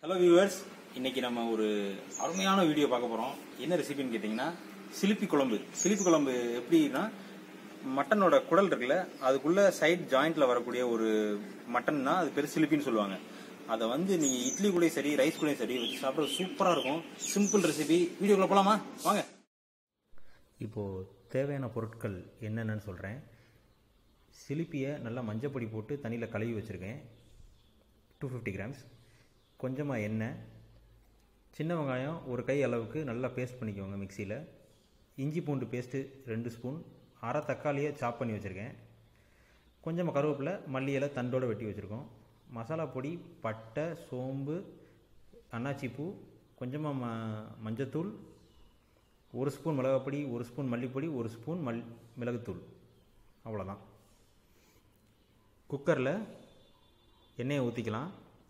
hello viewers இன்னைக்கு நம்ம ஒரு அருமையான வீடியோ பார்க்க போறோம் என்ன ரெசிபின்னு கேட்டிங்கன்னா சிலிப்பி குழம்பு சிலிப்பி குழம்பு எப்படின்னா மட்டனோட குடல் இருக்குல்ல அதுக்குள்ள சைட் ஜாயிண்ட்ல வரக்கூடிய ஒரு மட்டன்னா அது பேர் சிலிப்பின்னு சொல்லுவாங்க அதை வந்து நீங்க இட்லி கூட சரி ரைஸ் கூட சரி வச்சு சாப்பிட சூப்பரா இருக்கும் சிம்பிள் ரெசிபி வீடியோக்குள்ள போலாமா வாங்க இப்போது தேவையான பொருட்கள் என்னென்னு சொல்கிறேன் சிலிப்பியை நல்லா மஞ்சப்பொடி போட்டு தண்ணியில் கழுவி வச்சுருக்கேன் டூ ஃபிஃப்டி கிராம்ஸ் கொஞ்சமாக எண்ணெய் சின்ன வெங்காயம் ஒரு கை அளவுக்கு நல்லா பேஸ்ட் பண்ணிக்கோங்க மிக்சியில் இஞ்சி பூண்டு பேஸ்ட்டு ரெண்டு ஸ்பூன் அரை தக்காளியை சாப் பண்ணி வச்சுருக்கேன் கொஞ்சமாக கருவேப்பிலை மல்லி இலை தண்டோடு வெட்டி வச்சுருக்கோம் மசாலா பொடி பட்டை சோம்பு அன்னாச்சிப்பூ கொஞ்சமாக ம மஞ்சத்தூள் ஒரு ஸ்பூன் மிளகாப்பொடி ஒரு ஸ்பூன் மல்லிப்பொடி ஒரு ஸ்பூன் மல் மிளகுத்தூள் அவ்வளோதான் குக்கரில் எண்ணெயை ஊற்றிக்கலாம்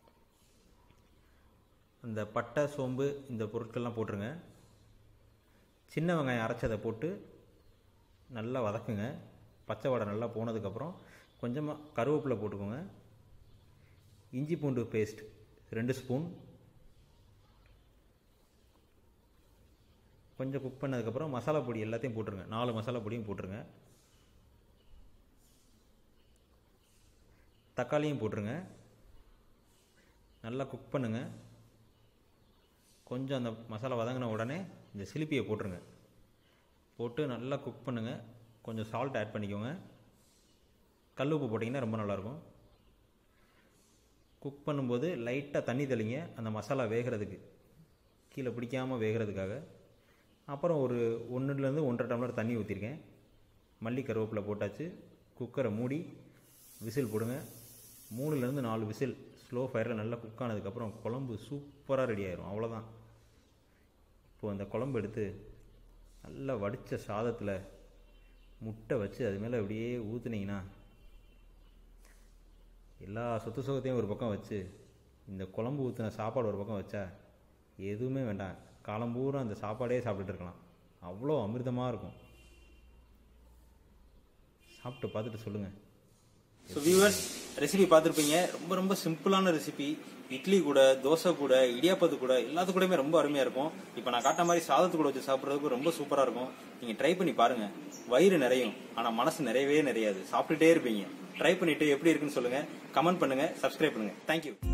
அந்த பட்டை சோம்பு இந்த பொருட்கள்லாம் போட்டுருங்க சின்ன வெங்காயம் அரைச்சதை போட்டு நல்லா வதக்குங்க பச்சை வடை நல்லா போனதுக்கப்புறம் கொஞ்சமாக கருவேப்பிலை போட்டுக்கோங்க இஞ்சி பூண்டு பேஸ்ட் ரெண்டு ஸ்பூன் கொஞ்சம் குக் பண்ணதுக்கப்புறம் மசாலா பொடி எல்லாத்தையும் போட்டுருங்க நாலு மசாலா பொடியும் போட்டுருங்க தக்காளியும் போட்டுருங்க நல்லா குக் பண்ணுங்க கொஞ்சம் அந்த மசாலா வதங்கின உடனே இந்த சிலிப்பியை போட்டுருங்க போட்டு நல்லா குக் பண்ணுங்கள் கொஞ்சம் சால்ட் ஆட் பண்ணிக்கோங்க கல் உப்பு போட்டிங்கன்னா ரொம்ப நல்லாயிருக்கும் குக் பண்ணும்போது லைட்டாக தண்ணி தெளிங்க அந்த மசாலா வேகிறதுக்கு கீழே பிடிக்காமல் வேகிறதுக்காக அப்புறம் ஒரு ஒன்றுலேருந்து ஒன்றரை டம்ளர் தண்ணி ஊற்றிருக்கேன் மல்லி கருவேப்பிலை போட்டாச்சு குக்கரை மூடி விசில் போடுங்க மூணுலேருந்து நாலு விசில் ஸ்லோ ஃபயரில் நல்லா குக் ஆனதுக்கப்புறம் குழம்பு சூப்பராக ரெடி ஆயிரும் அவ்வளோதான் இப்போது அந்த குழம்பு எடுத்து நல்லா வடித்த சாதத்தில் முட்டை வச்சு அது மேலே அப்படியே ஊற்றுனீங்கன்னா எல்லா சொத்து சுகத்தையும் ஒரு பக்கம் வச்சு இந்த குழம்பு ஊற்றின சாப்பாடு ஒரு பக்கம் வச்சா எதுவுமே வேண்டாம் காலம்பூரா அந்த சாப்பாடே சாப்பிட்டுட்டு இருக்கலாம் அவ்வளோ அமிர்தமாக இருக்கும் சாப்பிட்டு பார்த்துட்டு சொல்லுங்கள் ஸோ வியூவர்ஸ் ரெசிபி பார்த்துருப்பீங்க ரொம்ப ரொம்ப சிம்பிளான ரெசிபி இட்லி கூட தோசை கூட இடியாப்பத்து கூட எல்லாத்து கூடயுமே ரொம்ப அருமையா இருக்கும் இப்போ நான் காட்ட மாதிரி சாதத்து கூட வச்சு சாப்பிட்றதுக்கு ரொம்ப சூப்பரா இருக்கும் நீங்க ட்ரை பண்ணி பாருங்க வயிறு நிறையும் ஆனா மனசு நிறையவே நிறையாது சாப்பிட்டுட்டே இருப்பீங்க ட்ரை பண்ணிட்டு எப்படி இருக்குன்னு சொல்லுங்க கமெண்ட் பண்ணுங்க சப்ஸ்கிரைப் பண்ணுங்க தேங்க்யூ